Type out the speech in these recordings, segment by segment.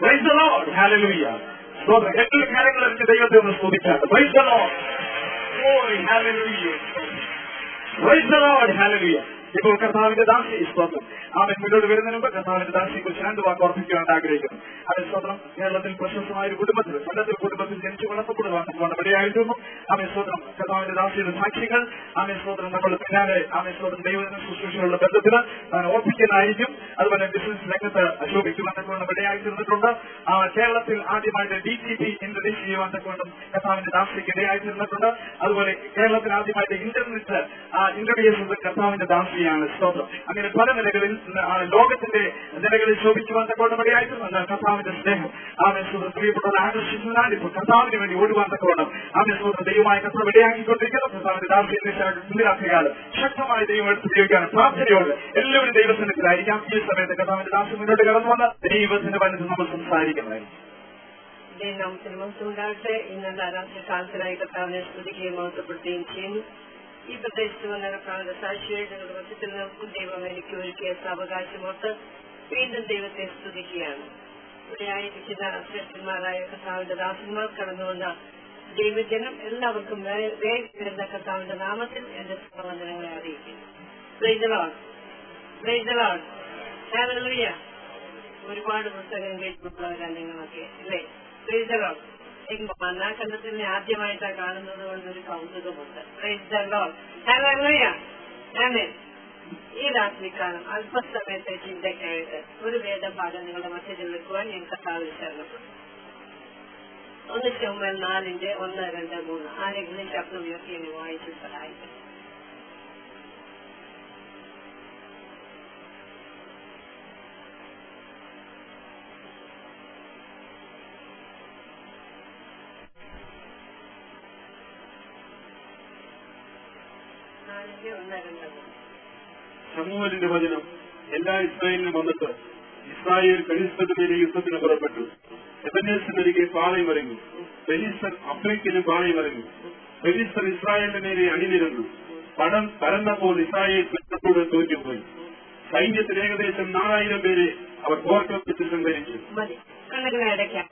Price the Lord hallelujah സ്തോത്രം എല്ലാ കാര്യങ്ങളും എനിക്ക് ദൈവത്തെ ഒന്ന് സ്തുതിക്കാം praise the lord Glory, hallelujah. Praise the Lord, hallelujah. ഇപ്പോൾ കർത്താവിന്റെ ദാസി സ്തോത്രം അവൻ മുന്നോട്ട് വരുന്നതിന് മുമ്പ് കർത്താവിന്റെ ദാസിയെ കുറിച്ച് രണ്ട് വാക്ക് ഓർപ്പിക്കുവാൻ ആഗ്രഹിക്കുന്നു അവൻ സ്തോത്രം കേരളത്തിൽ പ്രശസ്തമായ ഒരു കുടുംബത്തിൽ കൊല്ലത്തിൽ കുടുംബത്തിൽ ജനിച്ചു വളർത്തപ്പെടുവാൻ ഇടയായിരുന്നു അവൻ സ്തോത്രം കർത്താവിന്റെ ദാസിയുടെ സാക്ഷികൾ അവൻ സ്തോത്രം നമ്മൾ പിന്നാലെ അവൻ സ്തോത്രം ദൈവത്തിന് ശുശ്രൂഷകളുടെ ബന്ധത്തിൽ അവൻ ഓർപ്പിക്കുന്നതായിരിക്കും അതുപോലെ ബിസിനസ് രംഗത്ത് ശോഭിക്കുവാൻ തക്കവണ്ണം ഇടയായിത്തീർന്നിട്ടുണ്ട് ആ, കേരളത്തിൽ ആദ്യമായിട്ട് ഡി ടി പി ഇൻട്രൊഡ്യൂസ് ചെയ്യുവാൻ തക്കവണ്ണം കർത്താവിന്റെ ദാസിക്ക് ഇടയായിത്തീർന്നിട്ടുണ്ട് അതുപോലെ കേരളത്തിൽ ആദ്യമായിട്ട് ഇന്റർനെറ്റ് ഇൻട്രൊഡ്യൂസ് ചെയ്തത് കർത്താവിന്റെ ദാസിയാണ് സ്തോത്രം അങ്ങനെ പല നിലകളിൽ ആ, ലോകത്തിന്റെ നിലകളിൽ ശോഭിക്കുവാൻ തക്കവണ്ണം ഇടയായിത്തീർന്നുണ്ട് കർത്താവിന്റെ സ്നേഹം ആമേ സുഹൃത്ത് പ്രിയപ്പെട്ടവർ ആകർഷിക്കുന്നതിനാൽ ഇപ്പോൾ കർത്താവിന് വേണ്ടി ഓടുവാൻ തക്കവണ്ണം ആമേ സുഹൃത്ത് ദൈവമായ കർത്താവ് ഇടയാക്കിക്കൊണ്ടിരിക്കുന്നു കർത്താവിന്റെ ദാസിയെ മുന്നിലാക്കിയാൽ ശക്തമായ ദൈവം എടുത്ത് ഉപയോഗിക്കാൻ പ്രാർത്ഥനയോട് എല്ലാവരും ദൈവസന്നിധിയിലായിരിക്കാം ഈ സമയത്ത് കർത്താവിന്റെ ദാസി മുന്നോട്ട് കടന്നു വന്ന് ദൈവത്തിന്റെ വന്നിട്ട് നമ്മൾ സംസാരിക്കുന്നതായിരിക്കും നാമത്തിൽ മഹത്വമുണ്ടാകട്ടെ ഇന്നലെ രാത്രി കാലത്തിലായി കർത്താവിനെ സ്തുതിക്കുകയും മഹത്വപ്പെടുത്തുകയും ചെയ്യുന്നു ഈ പ്രദേശത്ത് വന്ന കർത്താവിന്റെ സാക്ഷിയായി ഞങ്ങളുടെ മധ്യത്തിൽ നിൽക്കും ദൈവം എനിക്ക് ഒരുക്കിയ അവകാശമോട്ട് വീണ്ടും ദൈവത്തെ സ്തുതിക്കുകയാണ് ഇവിടെയായിരിക്കുന്ന ശ്രേഷ്ഠന്മാരായ കർത്താവിന്റെ ദാസന്മാർ കടന്നുവന്ന ദൈവജനം എല്ലാവർക്കും വേ- വേഗം വരുന്ന കർത്താവിന്റെ നാമത്തിൽ എന്റെ സ്നേഹവന്ദനങ്ങളെ അറിയിക്കുന്നു Praise the Lord. Praise the Lord. Hallelujah. ഒരുപാട് പുസ്തകം കേട്ടിട്ടുള്ളവരാണ് നിങ്ങളൊക്കെ അല്ലേ Praise the Lord. എനിക്ക് മന്നാക്കണ്ടത്തിനെ ആദ്യമായിട്ടാണ് കാണുന്നത് കൊണ്ടൊരു കൗതുകമുണ്ട് Praise the Lord. Hallelujah. Amen. ഈ രാത്രിക്കാലം അല്പസമയത്തെ ചിന്തയ്ക്കായിട്ട് ഒരു വേദഭാഗം നിങ്ങളുടെ മധ്യത്തിൽ വെക്കുവാൻ ഞാൻ കർത്താവിൽ ശരണപ്പെട്ടു ഒന്ന് ചുമൽ നാലിന്റെ ഒന്ന് രണ്ട് മൂന്ന് ആരെങ്കിലും ശബ്ദം ഉയർത്തി എന്നെ വായിച്ച് സഹായിക്കും നാലിന്റെ ഒന്ന് രണ്ട് മൂന്ന് സമൂഹത്തിന്റെ വചനം എല്ലാ ഇസ്രായേലിനും വന്നിട്ട് ഇസ്രായേൽ ഫെലിസ്തീനെ യുദ്ധത്തിന് പുറപ്പെട്ടു എബനേസിനരികെ പാളയമറിഞ്ഞു ഫെലിസ്തർ അഫ്രിക്കിനും പാളയമറിഞ്ഞു ഫെലിസ്തർ ഇസ്രായേലിന്റെ നേരെ അണിനിരന്നു പടം പരന്നപ്പോൾ ഇസ്രായേൽ ഫെലിസ്തരോട് തോറ്റുപോയി സൈന്യത്തിൽ ഏകദേശം നാലായിരം പേരെ അവർ പോർക്കപ്പിച്ച് സംഭരിച്ചു മതി കണ്ണുകളെ അടയ്ക്കാം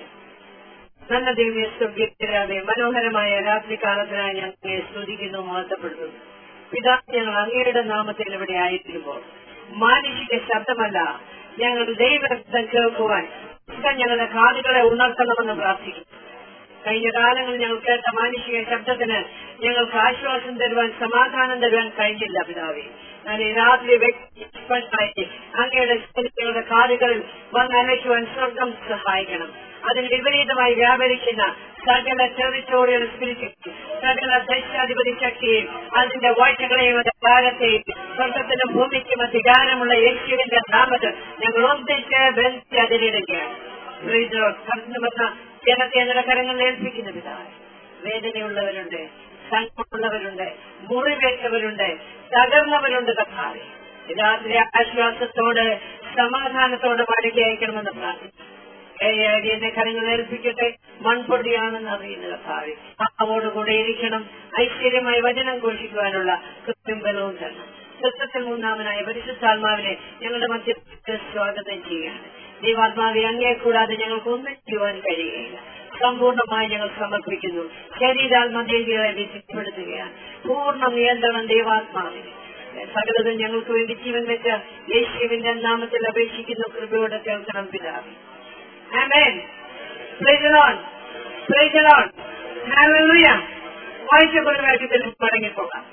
നല്ല ദൈവീയ സ്തുതിരാതെ മനോഹരമായ രാത്രികാലത്തിനായി ഞങ്ങളെ സ്തുതിക്കുന്നു മഹത്വപ്പെടുത്തുന്നു പിതാവ് ഞങ്ങൾ അങ്ങയുടെ നാമത്തിൽ ഇവിടെ ആയിരിക്കുമ്പോൾ മാനുഷിക ശബ്ദമല്ല ഞങ്ങൾ ദൈവശബ്ദം കേൾക്കുവാൻ ഇഷ്ടം ഞങ്ങളുടെ കാതുകളെ ഉണർത്തണമെന്ന് പ്രാർത്ഥിക്കുന്നു കഴിഞ്ഞ കാലങ്ങളിൽ ഞങ്ങൾ കേട്ട മാനുഷിക ശബ്ദത്തിന് ഞങ്ങൾക്ക് ആശ്വാസം തരുവാൻ സമാധാനം തരുവാൻ കഴിഞ്ഞില്ല പിതാവേ ഞാൻ ഈ രാത്രി വ്യക്തിപരമായി അങ്ങയുടെ ഞങ്ങളുടെ കാതുകളിൽ വന്ന് അലയ്ക്കുവാൻ സ്വർഗം സഹായിക്കണം അതിന് വിപരീതമായി വ്യാപരിക്കുന്ന സകല ടെറിറ്റോറിയൽ സ്പിരിറ്റ് സകല ദശാധിപതി ശക്തിയും അതിന്റെ വാഴ്ചകളെയും അതിന്റെ കാലത്തെയും സ്വർഗത്തിനും ഭൂമിക്കും അധികാരമുള്ള യേശുവിന്റെ നാമത്തിൽ ഞങ്ങൾ ഒന്നിച്ച് ബന്ധിച്ച് അതിലിടുകയാണ് കടന്നു വന്ന ജനത്തെ ഞങ്ങളുടെ കരങ്ങളിൽ ഏൽപ്പിക്കുന്ന പിതാവ് വേദനയുള്ളവരുണ്ട് സങ്കടമുള്ളവരുണ്ട് മുറിവേറ്റവരുണ്ട് തകർന്നവരുണ്ട് കർത്താവെ രാത്രി ആശ്വാസത്തോട് സമാധാനത്തോട് മടക്കി അയക്കണമെന്ന് പ്രാർത്ഥിച്ചു എന്റെ കരങ്ങൾ ഏൽപ്പിക്കട്ടെ മൺപൊടിയാണെന്ന് അറിയുന്ന കർത്താവെ അവോടുകൂടെ ഇരിക്കണം ഐശ്വര്യമായി വചനം ഘോഷിക്കുവാനുള്ള കൃത്യം ബലവും തന്നെ സത്യത്തിൽ മൂന്നാമനായ പരിശുദ്ധാത്മാവിനെ ഞങ്ങളുടെ മധ്യത്തിൽ സ്വാഗതം ചെയ്യാണ് ദൈവാത്മാവെ അങ്ങേ കൂടാതെ ഞങ്ങൾക്ക് ഒന്നും ചെയ്യുവാൻ കഴിയുകയില്ല സമ്പൂർണ്ണമായി ഞങ്ങൾ സമർപ്പിക്കുന്നു ശരീരാത്മദേവികളെ വിധിപ്പെടുത്തുകയാണ് പൂർണ്ണ നിയന്ത്രണം ദൈവാത്മാവിന് സകലതും ഞങ്ങൾക്ക് വേണ്ടി ജീവൻ വെച്ച യേശുവിന്റെ നാമത്തിൽ അപേക്ഷിക്കുന്നു കൃപയോടെ കേൾക്കണം പിതാവ് ആമേൻ Praise the Lord. Praise the Lord. Hallelujah. വായിച്ച കൊലവാക്യത്തിൽ മടങ്ങിപ്പോകാം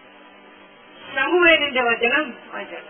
സമൂഹത്തിന്റെ വചനം വായിച്ചാൽ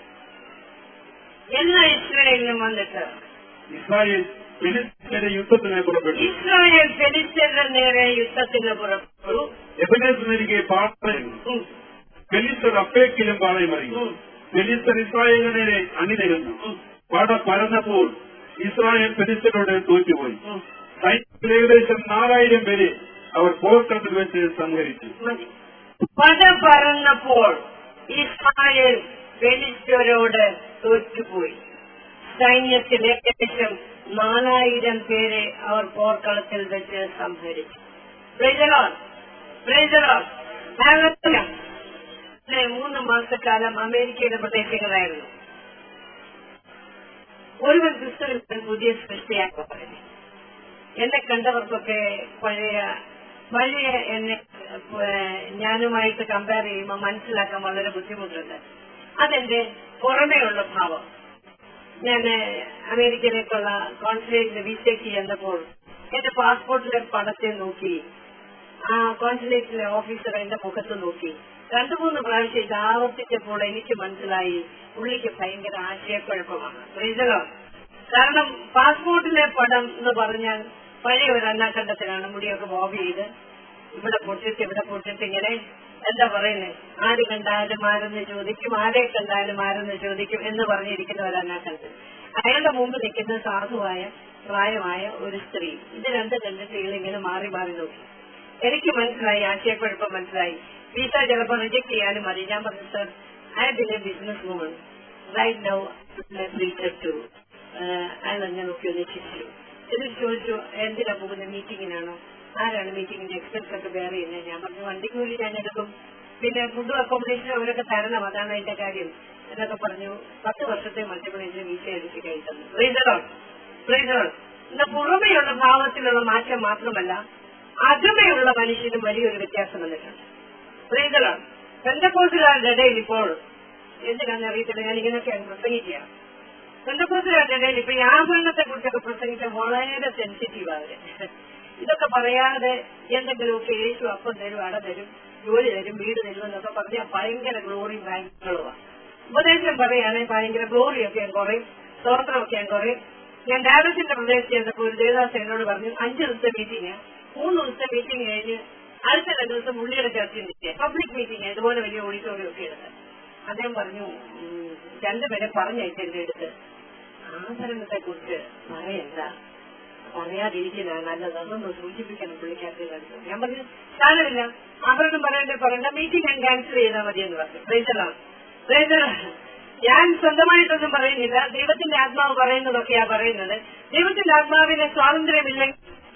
എല്ലാ ഇസ്രായേലിനും വന്നിട്ട് ഇസ്രായേൽ ഫെലിസ്തീനെ യുദ്ധത്തിന് പുറപ്പെട്ടു ഇസ്രായേൽ ഫെലിസ്തീന്റെ നേരെ യുദ്ധത്തിന് പുറപ്പെട്ടു എബനേസിനരികെ പാളയമറിഞ്ഞു ഉം, ഫെലിസ്തർ അഫേക്കിലും പാളയമറിഞ്ഞു ഉം, ഫെലിസ്തർ ഇസ്രായേലിന്റെ നേരെ അണിനിരന്നു ഉം, പട പരന്നപ്പോൾ ഇസ്രായേൽ ഫെലിസ്തരോട് തോറ്റുപോയി ഉം. സൈന്യത്തിൽ ഏകദേശം നാലായിരം പേരെ അവർ പോർക്കളത്തിൽ വെച്ച് സംഹരിച്ചു മതി. പട പറന്നപ്പോൾ ഇസ്രായേൽ ഫെലിസ്തരോട് തോറ്റുപോയി സൈന്യത്തിൽ ഏകദേശം നാലായിരം പേരെ അവർ പോർക്കളത്തിൽ വെച്ച് സംഹരിച്ചു Praise the Lord. Praise the Lord. Hallelujah. ഇതിലെ മൂന്ന് മാസക്കാലം അമേരിക്കയുടെ പ്രദേശങ്ങളായിരുന്നു ഒരുവൻ ക്രിസ്തുവിൽ പുതിയ സൃഷ്ടിയായി പറയുന്നു എന്നെ കണ്ടവർക്കൊക്കെ പഴയ പഴയ എന്നെ ഏഹ്, ഞാനുമായിട്ട് കമ്പയർ ചെയ്യുമ്പോൾ മനസ്സിലാക്കാൻ വളരെ ബുദ്ധിമുട്ടുണ്ട് അതെന്റെ പുറമേയുള്ള ഭാവം ഞാൻ അമേരിക്കയിലേക്കുള്ള കോൺസുലേറ്റിന് വിസയ്ക്ക് ചെന്നപ്പോൾ എന്റെ പാസ്പോർട്ടിലെ പടത്തെ നോക്കി ആ കോൺസുലേറ്റിലെ ഓഫീസർ എന്റെ മുഖത്ത് നോക്കി രണ്ടു മൂന്ന് പ്രാവശ്യം ഇത് ആവർത്തിച്ചപ്പോൾ എനിക്ക് മനസ്സിലായി പുള്ളിക്ക് ഭയങ്കര ആശയക്കുഴപ്പമാണ് പ്രീതലോ കാരണം പാസ്പോർട്ടിലെ പടം എന്ന് പറഞ്ഞാൽ പഴയ ഒരു അന്നാക്കണ്ടത്തിലാണ് മുടിയൊക്കെ ബോബ് ചെയ്ത് ഇവിടെ പൊട്ടിട്ട് ഇവിടെ പൊട്ടിട്ട് ഇങ്ങനെ എന്താ പറയുന്നത് ആര് കണ്ടാലും ആരെന്ന് ചോദിക്കും ആരെ കണ്ടാലും ആരെന്ന് ചോദിക്കും എന്ന് പറഞ്ഞിരിക്കുന്ന ഒരു അന്നാക്കണ്ടത്തിൽ അയാളുടെ മുമ്പ് നിൽക്കുന്ന സാധുവായ പ്രായമായ ഒരു സ്ത്രീ ഇത് രണ്ട് കണ്ടിട്ട് ഇങ്ങനെ മാറി മാറി നോക്കി എനിക്ക് മനസ്സിലായി ആശയക്കുഴപ്പം മനസ്സിലായി വിസ ചിലപ്പോൾ റിജക്ട് ചെയ്യാനും മതി ഞാൻ പറഞ്ഞു sir I been a business woman right now too അയാൾ അങ്ങനെ നോക്കി ഒന്ന് ചിരിച്ചു എന്നിട്ട് ചോദിച്ചു എന്തിനാ പോകുന്ന മീറ്റിങ്ങിനാണോ ആരാണ് മീറ്റിങ്ങിന്റെ എക്സ്പെൻസ് ഒക്കെ ബെയർ ചെയ്യുന്നത് ഞാൻ പറഞ്ഞു വണ്ടി കൂലി ഞാൻ എടുക്കും പിന്നെ ഫുഡും അക്കോമഡേഷനും അവരൊക്കെ തരണം അതാണ് അതിന്റെ കാര്യം എന്നൊക്കെ പറഞ്ഞു പത്ത് വർഷത്തെ മൾട്ടിപ്പിൾ എഞ്ചിന് വീസ എടുത്ത് കൈ തന്നു പ്രീതറോൾ പ്രീതറോൾ ഇന്ന് പുറമെയുള്ള ഭാവത്തിലുള്ള മാറ്റം മാത്രമല്ല അകമയുള്ള മനുഷ്യനും വലിയൊരു വ്യത്യാസം വന്നിട്ടുണ്ട് പ്രീതറോൾ പെന്തക്കോസുകാരുടെ ഇടയിൽ ഇപ്പോൾ എന്തിനാണെന്ന് അറിയത്തില്ല ഞാൻ ഇങ്ങനെയൊക്കെയാണ് പ്രസംഗിക്കുക പെന്തക്കോസുകാരുടെ ഇടയിൽ ഇപ്പൊ ഈ ആഭരണത്തെ കുറിച്ചൊക്കെ പ്രസംഗിക്കാൻ വളരെ സെൻസിറ്റീവ് അവര് ഇതൊക്കെ പറയാതെ എന്തെങ്കിലുമൊക്കെ യേശു അപ്പം തരും അട തരും ജോലി തരും വീട് തരും എന്നൊക്കെ പറഞ്ഞാൽ ഭയങ്കര ഗ്ലോറിയും ബാങ്കുകളുമാണ് ഉപദേശം പറയുകയാണെങ്കിൽ ഭയങ്കര ഗ്ലോറിയൊക്കെ ഞാൻ കുറയും സ്തോത്രമൊക്കെ ഞാൻ കുറയും ഞാൻ ഡാലസിന്റെ പ്രദേശത്ത് ചെന്നപ്പോൾ ഒരു ദേവദാസ് എന്നോട് പറഞ്ഞു അഞ്ച് ദിവസത്തെ മീറ്റിംഗ് മൂന്ന് ദിവസത്തെ മീറ്റിംഗ് കഴിഞ്ഞ് അടുത്ത രണ്ട് ദിവസം ഉള്ളിയുടെ ചർച്ച പബ്ലിക് മീറ്റിംഗ് ഇതുപോലെ വലിയ ഓഡിറ്റോറിയം ഒക്കെ എടുത്ത് അദ്ദേഹം പറഞ്ഞു ഉം, രണ്ടുപേരെ പറഞ്ഞയച്ചെന്റെ അടുത്ത് ആഭരണത്തെ കുറിച്ച് പറയണ്ട പറയാതിരിക്കുന്നതാണ് നല്ലത് അതൊന്ന് സൂചിപ്പിക്കണം പുള്ളിക്കാർക്ക് കണ്ടു ഞാൻ പറഞ്ഞു സാരമില്ല ആഭരണം പറയണ്ടേ പറയണ്ട മീറ്റിംഗ് ഞാൻ ക്യാൻസൽ ചെയ്താൽ മതി എന്ന് പറഞ്ഞു പ്രൈസലാണ് പ്രൈസലാണ് ഞാൻ സ്വന്തമായിട്ടൊന്നും പറയുന്നില്ല ദൈവത്തിന്റെ ആത്മാവ് പറയുന്നതൊക്കെയാ പറയുന്നത് ദൈവത്തിന്റെ ആത്മാവിന് സ്വാതന്ത്ര്യമില്ലെങ്കിൽ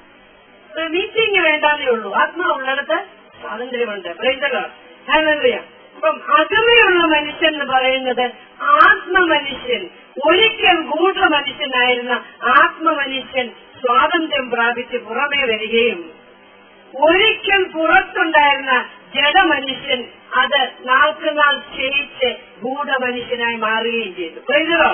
മീറ്റിംഗ് വേണ്ടാന്നേ ഉള്ളൂ ആത്മാവുള്ളിടത്ത് സ്വാതന്ത്ര്യമുണ്ട് പ്രൈസലോ ഹല്ലേലൂയ അപ്പം അകമയുള്ള മനുഷ്യൻ എന്ന് പറയുന്നത് ആത്മമനുഷ്യൻ ഒരിക്കൽ ഗൂഢ മനുഷ്യനായിരുന്ന ആത്മമനുഷ്യൻ സ്വാതന്ത്ര്യം പ്രാപിച്ച് പുറമേ വരികയും ഒരിക്കൽ പുറത്തുണ്ടായിരുന്ന ജഡമനുഷ്യൻ അത് നാൾക്കുനാൾ ക്ഷയിച്ച് ഗൂഢമനുഷ്യനായി മാറുകയും ചെയ്തു പ്രൈസലോ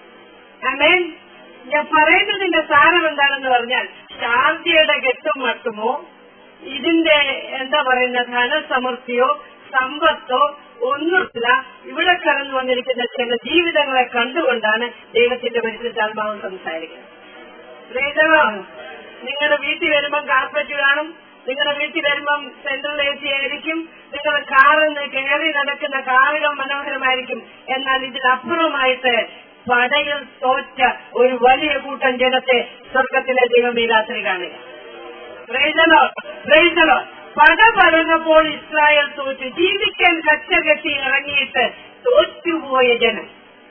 അമേൻ ഞാൻ പറയുന്നതിന്റെ സാരം എന്താണെന്ന് പറഞ്ഞാൽ ശാന്തിയുടെ കെട്ടും മട്ടുമോ ഇതിന്റെ എന്താ പറയുന്ന ധനസമൃദ്ധിയോ സമ്പത്തോ ഒന്നുമില്ല ഇവിടെ കടന്നു വന്നിരിക്കുന്ന ചില ജീവിതങ്ങളെ കണ്ടുകൊണ്ടാണ് ദൈവത്തിന്റെ പരിശുദ്ധാത്മാവ് സംസാരിക്കുന്നത് പ്രീതമാണ് നിങ്ങളുടെ വീട്ടിൽ വരുമ്പം കാർപ്പറ്റ് കാണും നിങ്ങളുടെ വീട്ടിൽ വരുമ്പം സെൻട്രൽ എ സി ആയിരിക്കും നിങ്ങളുടെ കാറിൽ നിന്ന് കയറി നടക്കുന്ന കാറുകൾ മനോഹരമായിരിക്കും എന്നാൽ ഇതിനപ്പുറമായിട്ട് പടയിൽ തോറ്റ ഒരു വലിയ കൂട്ടം ജനത്തെ സ്വർഗത്തിലെ ദൈവം ഈ രാത്രി കാണുക പ്രൈസലോ പ്രൈസലോ പട പറഞ്ഞപ്പോൾ ഇസ്രായേൽ തോറ്റു ജീവിക്കാൻ കച്ച കെട്ടി ഇറങ്ങിയിട്ട് തോറ്റുപോയ ജനം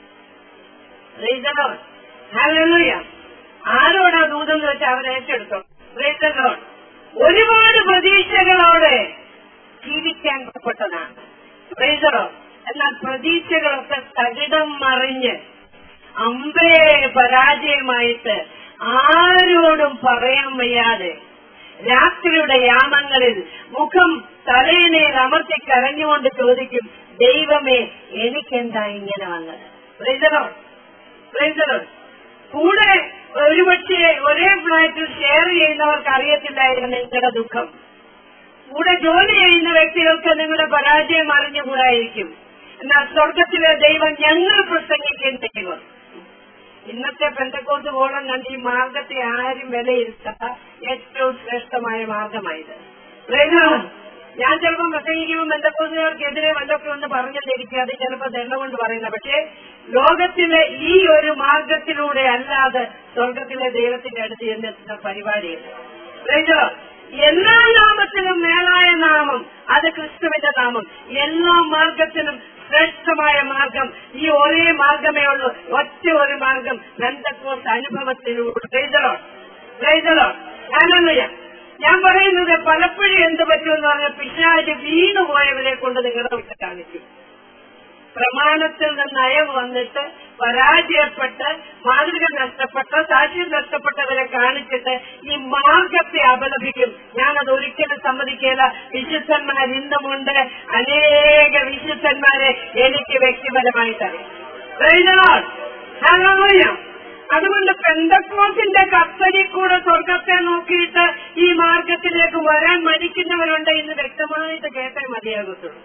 പ്രൈസലോ ഹല്ലേലൂയ ആരോടാ ദൂതെന്ന് വെച്ചാൽ അവർ ഏറ്റെടുത്തോ പ്രൈസലോ ഒരുപാട് പ്രതീക്ഷകളോടെ ജീവിക്കാൻ പുറപ്പെട്ടതാണ് പ്രൈസലോ എന്നാൽ പ്രതീക്ഷകളൊക്കെ തകിടം മറിഞ്ഞ് അമ്പേ പരാജയമായിട്ട് ആരോടും പറയാൻ വയ്യാതെ രാത്രിയുടെ യാമങ്ങളിൽ മുഖം തലയിണയിൽ അമർത്തി കരഞ്ഞുകൊണ്ട് ചോദിക്കും ദൈവമേ എനിക്കെന്താ ഇങ്ങനെ വന്നത് പ്രൈസലോ പ്രൈസലോ കൂടെ ഒരുപക്ഷെ ഒരേ ഫ്ലാറ്റിൽ ഷെയർ ചെയ്യുന്നവർക്ക് അറിയത്തില്ലായിരുന്നു നിങ്ങളുടെ ദുഃഖം കൂടെ ജോലി ചെയ്യുന്ന വ്യക്തികൾക്ക് നിങ്ങളുടെ പരാജയം അറിഞ്ഞുകൂടായിരിക്കും എന്നാൽ സ്വർഗത്തിലെ ദൈവം ഞങ്ങൾ പ്രസംഗിക്കുന്ന ദൈവം ഇന്നത്തെ പെന്തക്കോത്ത് പോളം കണ്ട് ഈ മാർഗത്തെ ആരും വിലയിരുത്താത്ത ഏറ്റവും ശ്രേഷ്ഠമായ മാർഗമായത് പ്രേമം ഞാൻ ചിലപ്പോൾ പ്രസംഗിക്കുമ്പോൾ ബന്ധക്കോസുകാർക്കെതിരെ വല്ലതൊക്കെ ഒന്ന് പറഞ്ഞെന്നിരിക്കും അത് ചിലപ്പോൾ ദണ്ഡ കൊണ്ട് പറയുന്ന പക്ഷേ ലോകത്തിലെ ഈ ഒരു മാർഗത്തിലൂടെ അല്ലാതെ സ്വർഗത്തിലെ ദൈവത്തിന്റെ അടുത്ത് ചെന്നെത്തുന്ന പരിപാടിയില്ല പ്രേമോ എല്ലാ നാമത്തിനും മേലായ നാമം അത് ക്രിസ്തുവിന്റെ നാമം എല്ലാ മാർഗത്തിനും ശ്രേഷ്ഠമായ മാർഗം ഈ ഒരേ മാർഗമേ ഉള്ളൂ ഒറ്റ ഒരു മാർഗം ബന്ധക്കോസ് അനുഭവത്തിലൂടെ പ്രൈസലോ പ്രൈസലോ ഞാനൊന്നുയ ഞാൻ പറയുന്നത് പലപ്പോഴും എന്ത് പറ്റുമെന്ന് പറഞ്ഞാൽ പിശാജ് വീണുപോയവരെ കൊണ്ട് നിങ്ങളുടെ വിട്ട് കാണിക്കും പ്രമാണത്തിൽ നിന്ന് നയം വന്നിട്ട് പരാജയപ്പെട്ട് മാതൃക നഷ്ടപ്പെട്ട് സാക്ഷ്യം നഷ്ടപ്പെട്ടവരെ കാണിച്ചിട്ട് ഈ മാർഗത്തെ അപലപിക്കും ഞാനത് ഒരിക്കലും സമ്മതിക്കില്ല വിശുദ്ധന്മാർ ഇന്നുമുണ്ട് അനേക വിശുദ്ധന്മാരെ എനിക്ക് വ്യക്തിപരമായിട്ട് അറിയാം Praise the Lord. Hallelujah. അതുകൊണ്ട് പെന്തക്കോസിന്റെ കത്തരി കൂടെ സ്വർഗത്തെ നോക്കിയിട്ട് ഈ മാർഗത്തിലേക്ക് വരാൻ മടിക്കുന്നവരുണ്ട് എന്ന് വ്യക്തമായിട്ട് കേട്ടേ മതിയാകത്തുള്ളൂ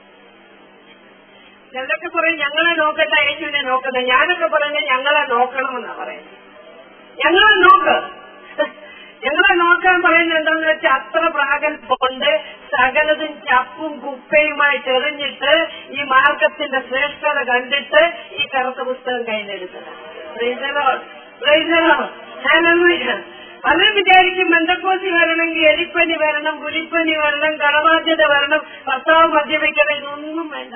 ചിലരൊക്കെ പറയും ഞങ്ങളെ നോക്കണ്ട യേശുവിനെ നോക്കുന്നത് ഞാനൊക്കെ പറയുന്നത് ഞങ്ങളെ നോക്കണമെന്നാ പറയുന്നത് ഞങ്ങളെ നോക്ക് ഞങ്ങളെ നോക്കാൻ പറയുന്നത് എന്താന്ന് വെച്ചാൽ അത്ര പ്രാഗൽഭ്യമുണ്ട് സകലതും ചപ്പും കുപ്പയുമായിട്ട് എറിഞ്ഞിട്ട് ഈ മാർഗത്തിന്റെ ശ്രേഷ്ഠത കണ്ടിട്ട് ഈ കറുത്ത പുസ്തകം കയ്യിലെടുത്തതാണ് പലരും വിചാരിക്കും ബന്ധക്കോസി വരണമെങ്കിൽ എലിപ്പനി വരണം പുലിപ്പനി വരണം കടബാധ്യത വരണം ഭർത്താവ് മദ്യപിക്കണം ഇതൊന്നും വേണ്ട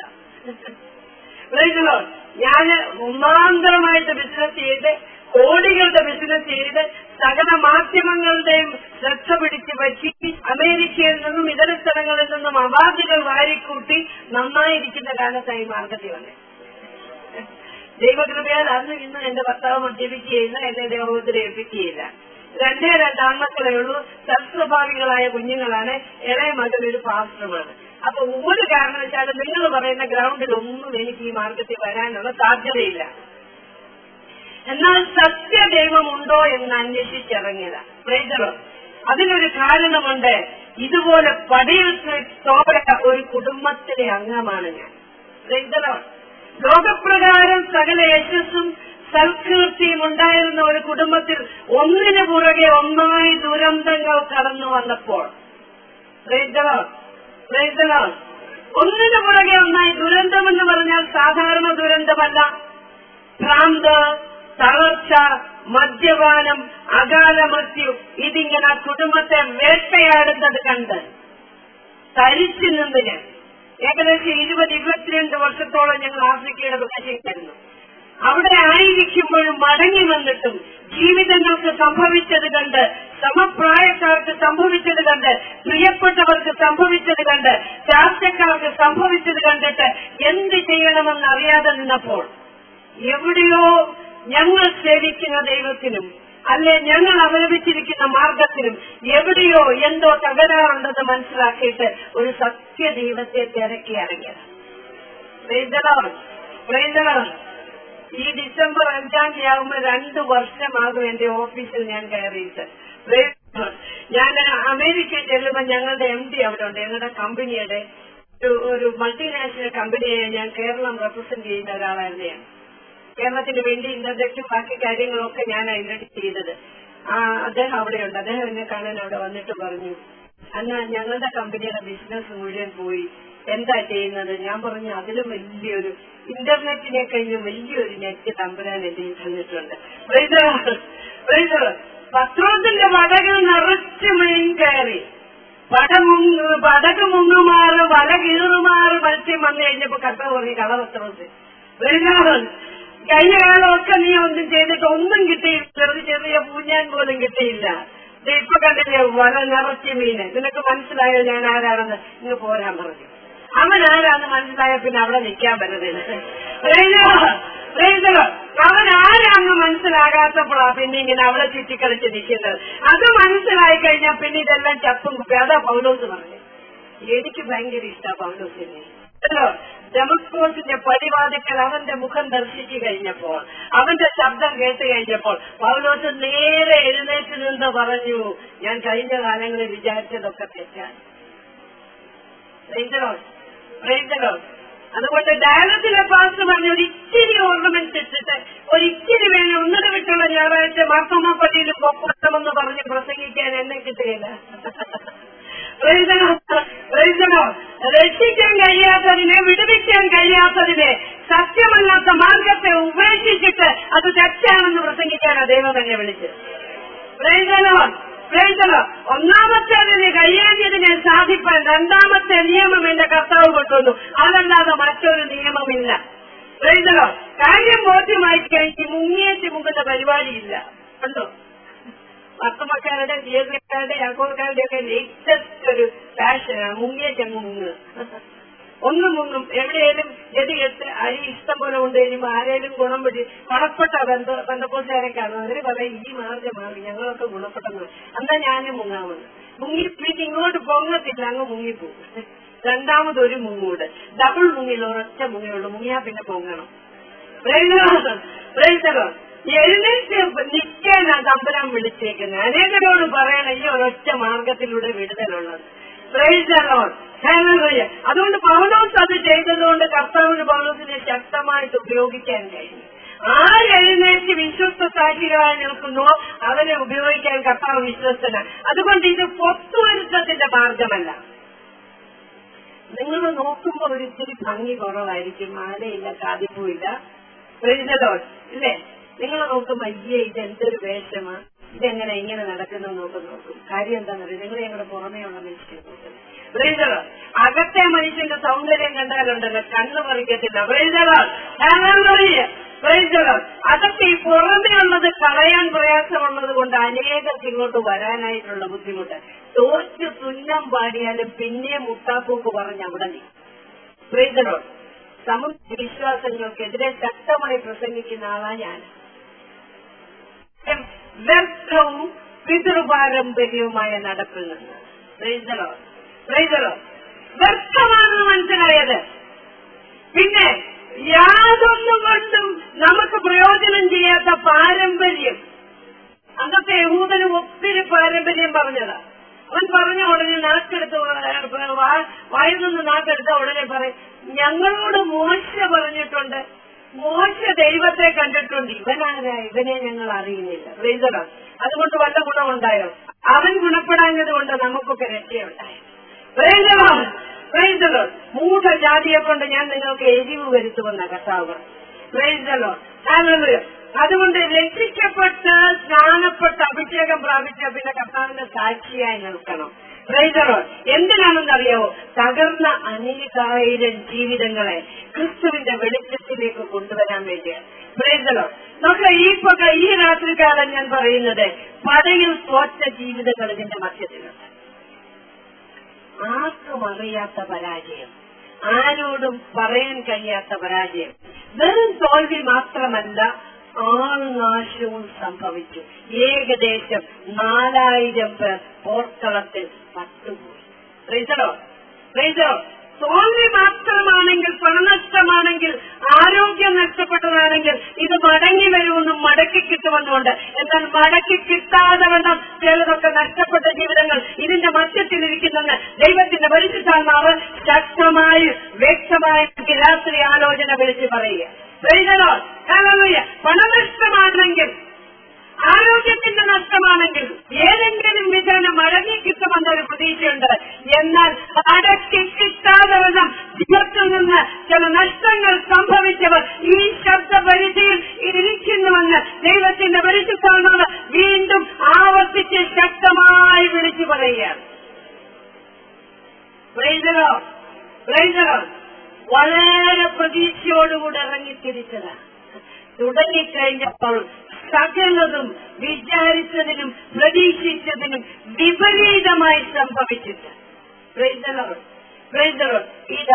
ഞാൻ ഒന്നാന്തരമായിട്ട് ബിസിനസ് ചെയ്ത് കോടികളുടെ ബിസിനസ് ചെയ്ത് സകല മാധ്യമങ്ങളുടെയും ശ്രദ്ധ പിടിച്ചു പറ്റി അമേരിക്കയിൽ നിന്നും ഇതര സ്ഥലങ്ങളിൽ നിന്നും അവാർഡുകൾ വാരിക്കൂട്ടി നന്നായിരിക്കുന്ന കാലത്തായി മാർഗത്തിൽ വന്നത് ദൈവകൃപയാൽ അന്ന് ഇന്ന് എന്റെ ഭർത്താവ് മദ്യപിക്കുകയില്ല എന്നെ ദേവോദരെ ഏൽപ്പിക്കുകയില്ല രണ്ടേ രണ്ട് ആൺമക്കളേ ഉള്ളൂ സത്സ്വഭാവികളായ കുഞ്ഞുങ്ങളാണ് ഇളയ മകൻ ഒരു പാസ്റ്ററുമാണ് അപ്പൊ ഒരു കാരണവശാലും നിങ്ങൾ പറയുന്ന ഗ്രൗണ്ടിൽ ഒന്നും എനിക്ക് ഈ മാർഗത്തിൽ വരാനുള്ള സാധ്യതയില്ല എന്നാൽ സത്യദൈവം ഉണ്ടോ എന്ന് അന്വേഷിച്ചിറങ്ങിയതാ പ്രൈസറോ അതിനൊരു കാരണമുണ്ട് ഇതുപോലെ പടയത്തോടെ ഒരു കുടുംബത്തിലെ അംഗമാണ് ഞാൻ പ്രൈസറോ ലോകപ്രകാരം സകല യശസ്സും സൽകീർത്തിയും ഉണ്ടായിരുന്ന ഒരു കുടുംബത്തിൽ ഒന്നിനു പുറകെ ഒന്നായി ദുരന്തങ്ങൾ കടന്നു വന്നപ്പോൾ പ്രൈസറോ പ്രൈസറോ ഒന്നിനു പുറകെ ഒന്നായി ദുരന്തം എന്ന് പറഞ്ഞാൽ സാധാരണ ദുരന്തമല്ല ഭ്രാന്ത് തളർച്ച മദ്യപാനം അകാല മൃത്യു ഇതിങ്ങനെ ആ കുടുംബത്തെ വേട്ടയാടുന്നത് കണ്ട് തരിച്ചു നിന്ന് ഞാൻ ഏകദേശം ഇരുപത് ഇരുപത്തിരണ്ട് വർഷത്തോളം ഞങ്ങൾ ആഫ്രിക്കയുടെ പ്രദേശത്തായിരുന്നു അവിടെ ആയിരിക്കുമ്പോഴും മടങ്ങി വന്നിട്ടും ജീവിതങ്ങൾക്ക് സംഭവിച്ചത് കണ്ട് സമപ്രായക്കാർക്ക് സംഭവിച്ചത് കണ്ട് പ്രിയപ്പെട്ടവർക്ക് സംഭവിച്ചത് കണ്ട് രാഷ്ട്രക്കാർക്ക് സംഭവിച്ചത് കണ്ടിട്ട് എന്ത് ചെയ്യണമെന്ന് അറിയാതെ നിന്നപ്പോൾ എവിടെയോ ഞങ്ങൾ സേവിക്കുന്ന ദൈവത്തിനും അല്ലെ ഞങ്ങൾ അവലംബിച്ചിരിക്കുന്ന മാർഗത്തിനും എവിടെയോ എന്തോ തകരാറുണ്ടെന്ന് മനസ്സിലാക്കിയിട്ട് ഒരു സത്യ ദൈവത്തെ തിരക്കി ഇറങ്ങിയത് ഈ ഡിസംബർ അഞ്ചാം തീയതി ആകുമ്പോൾ രണ്ടു വർഷമാകും എന്റെ ഓഫീസിൽ ഞാൻ കയറിയിട്ട് ഞാൻ അമേരിക്കയിൽ ചെല്ലുമ്പോൾ ഞങ്ങളുടെ എം ഡി അവിടെ ഉണ്ട് ഞങ്ങളുടെ കമ്പനിയുടെ ഒരു മൾട്ടിനാഷണൽ കമ്പനിയെ ഞാൻ കേരളം റെപ്രസെന്റ് ചെയ്യുന്ന ഒരാളായിരുന്നു ഞാൻ കേരളത്തിന് വേണ്ടി ഇന്റർനെറ്റും ബാക്കി കാര്യങ്ങളൊക്കെ ഞാൻ ഐഡന്റി ചെയ്തത് ആ അദ്ദേഹം അവിടെയുണ്ട് അദ്ദേഹം എന്നെ കാണാൻ അവിടെ വന്നിട്ട് പറഞ്ഞു അന്ന് ഞങ്ങളുടെ കമ്പനിയുടെ ബിസിനസ് മുഴുവൻ പോയി എന്താ ചെയ്യുന്നത് ഞാൻ പറഞ്ഞു അതിലും വലിയൊരു ഇന്റർനെറ്റിനെ കഴിഞ്ഞും വലിയൊരു നെറ്റ് തമ്പുരാൻ എന്റെ തന്നിട്ടുണ്ട് പത്രത്തിന്റെ വടകൾ നിറച്ച് മീൻ കയറി പടമുങ്ങ് പടക് മുങ്ങുമാറ് വല കീറുമാറ് മത്സ്യം വന്നു കഴിഞ്ഞപ്പോ കഥ പറഞ്ഞു കളവസ്ത്രത്തിൽ കഴിഞ്ഞ കാലമൊക്കെ നീ ഒന്നും ചെയ്തിട്ട് ഒന്നും കിട്ടിയില്ല ചെറിയ ചെറിയ പൂഞ്ഞാൻ പോലും കിട്ടിയില്ല ഇപ്പൊ കണ്ടില്ലേ വല നിറച്ച് മീന് നിനക്ക് മനസ്സിലായോ ഞാൻ ആരാണെന്ന് ഇന്ന് പോരാൻ പറഞ്ഞു അവൻ ആരാന്ന് മനസ്സിലായ പിന്നെ അവിടെ നിൽക്കാൻ പറ്റത്തില്ല അവൻ ആരാന്ന് മനസ്സിലാകാത്തപ്പോഴാ പിന്നെ ഇങ്ങനെ അവിടെ ചുറ്റിക്കളിച്ച് നിൽക്കുന്നത് അത് മനസ്സിലായി കഴിഞ്ഞാൽ പിന്നെ ഇതെല്ലാം ചപ്പും കുപ്പി അതാ പൗലോസ് പറഞ്ഞു എനിക്ക് ഭയങ്കര ഇഷ്ടാ പൗലോസിനെ ഡെമസ്കോസിന്റെ പടിവാതിക്കൽ അവന്റെ മുഖം ദർശിച്ചു കഴിഞ്ഞപ്പോൾ അവന്റെ ശബ്ദം കേട്ട് കഴിഞ്ഞപ്പോൾ പൗലോസ് നേരെ എഴുന്നേറ്റ് നിന്ന് പറഞ്ഞു ഞാൻ കഴിഞ്ഞ കാലങ്ങളിൽ വിചാരിച്ചതൊക്കെ തെറ്റാണ് അതുകൊണ്ട് ഡയലത്തിലെ പാസ് പറഞ്ഞ ഒരു ഇച്ചിരി ഓർണമെന്റ് ഇട്ടിട്ട് ഒരു ഇച്ചിരി വേണം ഒന്നര വിട്ടുള്ള ഞായറാഴ്ച മാർത്തോമപ്പള്ളിയിൽ പൊക്കണമെന്ന് പറഞ്ഞ് പ്രസംഗിക്കാൻ എന്നെ കിട്ടുകയില്ല രക്ഷിക്കാൻ കഴിയാത്തതിനെ വിടുവിക്കാൻ കഴിയാത്തതിനെ സത്യമല്ലാത്ത മാർഗത്തെ ഉപേക്ഷിച്ചിട്ട് അത് തെറ്റാണെന്ന് പ്രസംഗിക്കാൻ ദൈവം തന്നെ വിളിച്ചത് ഒന്നാമത്തേതിന് കഴിയാഞ്ഞതിനെ സാധിപ്പാൻ രണ്ടാമത്തെ നിയമം എന്റെ കർത്താവ് കൊണ്ടുവന്നു അതല്ലാതെ മറ്റൊരു നിയമമില്ല പ്രൈസലോ കാര്യം ബോധ്യമായി കഴിഞ്ഞ് മുങ്ങിയേറ്റ് മുങ്ങുന്ന പരിപാടിയില്ല കണ്ടോ പത്തുമക്കാരുടെ ജിയക്കാരുടെ യാക്കോക്കാരുടെ ഒക്കെ ലേറ്റസ്റ്റ് ഒരു ഫാഷനാണ് മുങ്ങിയ ചെങ്ങ് മുങ്ങ് ഒന്നും ഒന്നും എവിടെയാലും ഗതികെട്ട് അരി ഇഷ്ടം പോലെ ഉണ്ട് കഴിയുമ്പോ ആരേലും ഗുണം പിടി ഗുണപ്പെട്ട ബന്ധ ബന്ധപ്പോസുകാരെ കാണും അവര് പറയും ഈ മാർഗമാണ് ഞങ്ങളൊക്കെ ഗുണപ്പെട്ടെന്ന് എന്നാ ഞാനും മുങ്ങാമെന്ന് മുങ്ങി പിന്നെ ഇങ്ങോട്ട് പൊങ്ങത്തില്ല അങ്ങ് മുങ്ങിപ്പോകും രണ്ടാമതൊരു മുങ്ങൂട് ഡബിൾ മുങ്ങില്ല ഒരൊറ്റ മുങ്ങിയുള്ളൂ മുങ്ങിയാ പിന്നെ പൊങ്ങണം പ്രേസലോ എഴുന്നേറ്റ് നിൽക്കാനാ തമ്പരാൻ വിളിച്ചേക്കുന്നത് അനേകരോട് പറയണം ഈ ഒരൊറ്റ മാർഗത്തിലൂടെ വിടുതലുള്ളത് പ്രേസലോ അതുകൊണ്ട് പൗലോസ് അത് ചെയ്തതുകൊണ്ട് കർത്താവിന് പൗലോസിനെ ശക്തമായിട്ട് ഉപയോഗിക്കാൻ കഴിഞ്ഞു ആരെഴുന്നേറ്റ് വിശ്വസ്ത സാക്ഷികളായി നിൽക്കുന്നു അവനെ ഉപയോഗിക്കാൻ കർത്താവ് വിശ്വസ്തനാണ് അതുകൊണ്ട് ഇത് പൊത്തുവരുത്തത്തിന്റെ മാർഗമല്ല നിങ്ങൾ നോക്കുമ്പോൾ ഒരു ഇത്തിരി ഭംഗി കുറവായിരിക്കും മാലയില്ല കാതിപ്പൂയില്ല പ്രൈസലോ ഇല്ലേ നിങ്ങൾ നോക്കുമ്പോ അയ്യേ ഇതെന്തൊരു വേഷമാ ഇതെങ്ങനെ ഇങ്ങനെ നടക്കുന്നു നോക്കും നോക്കും കാര്യം എന്താണെന്ന് അറിയാം നിങ്ങൾ ഞങ്ങളുടെ പുറമേയുള്ള മനുഷ്യൻ പ്രൈസലോ അകത്തെ മനുഷ്യന്റെ സൗന്ദര്യം കണ്ടാലുണ്ടല്ലോ കണ്ണു പറിക്കത്തില്ല പ്രൈസലോ പ്രൈസലോ അതൊക്കെ ഈ പുറമേ ഉള്ളത് കളയാൻ പ്രയാസമുള്ളത് കൊണ്ട് അനേകർക്ക് ഇങ്ങോട്ട് വരാനായിട്ടുള്ള ബുദ്ധിമുട്ട് തോറ്റ് തുന്നം പാടിയാലും പിന്നെ മുട്ടാപ്പൂക്ക് പറഞ്ഞ് അവിടെ നീ പ്രീതനോ സമുദ്ര വിശ്വാസങ്ങൾക്കെതിരെ ശക്തമായി പ്രസംഗിക്കുന്ന ആളാ ഞാൻ വ്യക്തവും പിതൃപാരമ്പര്യവുമായ നടപ്പിൽ നിന്ന് പ്രീതനോ പ്രീതനോ വ്യക്തമാണെന്ന് മനസ്സിലായത് പിന്നെ യാതൊന്നും കൊണ്ടും നമുക്ക് പ്രയോജനം ചെയ്യാത്ത പാരമ്പര്യം അന്നത്തെ യഹൂദന് ഒത്തിരി പാരമ്പര്യം പറഞ്ഞതാ അവൻ പറഞ്ഞ ഉടനെ നാക്കെടുത്ത് വായിൽ നിന്ന് നാക്കെടുത്ത ഉടനെ പറയും ഞങ്ങളോട് മോശ പറഞ്ഞിട്ടുണ്ട് മോശ ദൈവത്തെ കണ്ടിട്ടുണ്ട് ഇവനാരാ ഇവനെ ഞങ്ങൾ അറിയുന്നില്ല പ്രീതറോ അതുകൊണ്ട് വല്ല ഗുണമുണ്ടായോ അവൻ ഗുണപ്പെടാഞ്ഞത് കൊണ്ട് നമുക്കൊക്കെ രക്ഷയുണ്ടായി പ്രീതറോ പ്രീതറോ മൂഢ ജാതിയെ കൊണ്ട് ഞാൻ നിങ്ങൾക്ക് എരിവ് വരുത്തുമെന്ന കർത്താവ് പ്രൈസലോ അതുകൊണ്ട് രക്ഷിക്കപ്പെട്ട് സ്നാനപ്പെട്ട് അഭിഷേകം പ്രാപിച്ച പിന്നെ കർത്താവിന്റെ സാക്ഷിയായി നിൽക്കണം പ്രൈസലോ എന്തിനാണെന്നറിയാവോ തകർന്ന അനേകായിരം ജീവിതങ്ങളെ ക്രിസ്തുവിന്റെ വെളിച്ചത്തിലേക്ക് കൊണ്ടുവരാൻ വേണ്ടിയാണ് പ്രൈസലോ നമുക്ക് ഈ പക ഈ രാത്രികാലം ഞാൻ പറയുന്നത് പടയിൽ തോറ്റ ജീവിതങ്ങൾ ഇതിന്റെ മധ്യത്തിലുണ്ട് ആർക്കും അറിയാത്ത പരാജയം ആരോടും പറയാൻ കഴിയാത്ത പരാജയം വെറും തോൽവി മാത്രമല്ല ആൾനാശവും സംഭവിച്ചു ഏകദേശം നാലായിരം പേർ പോർക്കളത്തിൽ പട്ടുപോയി റീസറോ റീസറോ തോൽവി മാത്രമാണെങ്കിൽ പണനഷ്ടമാണെങ്കിൽ ആരോഗ്യം നഷ്ടപ്പെട്ടതാണെങ്കിൽ ഇത് മടങ്ങി വരുമെന്നും മടക്കി കിട്ടുമെന്നുണ്ട് എന്നാൽ മടക്കി കിട്ടാതെ വണ്ണം ചിലതൊക്കെ നഷ്ടപ്പെട്ട ജീവിതങ്ങൾ ഇതിന്റെ മധ്യത്തിലിരിക്കുന്നെന്ന് ദൈവത്തിന്റെ പരിശുദ്ധാത്മാവ് ശക്തമായി വ്യക്തമായി രാത്രി ആലോചന വിളിച്ച് പറയുക പണനഷ്ടമാണെങ്കിൽ ആരോഗ്യത്തിന്റെ നഷ്ടമാണെങ്കിൽ ഏതെങ്കിലും വിധേന മടങ്ങി കിട്ടുമെന്നൊരു പ്രതീക്ഷയുണ്ട് എന്നാൽ അടക്കി കിട്ടാതെ വണ്ണം ജീവിതത്തിൽ നിന്ന് ചില നഷ്ടങ്ങൾ സംഭവിച്ചവർ ഈ ശബ്ദപരിധിയിൽ ഇരിക്കുന്നുവെന്ന് ദൈവത്തിന്റെ പരിശുദ്ധാത്മാവ് വീണ്ടും ആവർത്തിച്ച് ശക്തമായി വിളിച്ചു പറയുകയാണ് പ്രൈസലോ പ്രൈസലോ വളരെ പ്രതീക്ഷയോടുകൂടി ഇറങ്ങിത്തിരിച്ചതാണ് തുടങ്ങിക്കഴിഞ്ഞപ്പോൾ സകലതും വിചാരിച്ചതിനും പ്രതീക്ഷിച്ചതിനും വിപരീതമായി സംഭവിച്ചിട്ട് പ്രൈസലോ പ്രൈസലോ ഇത്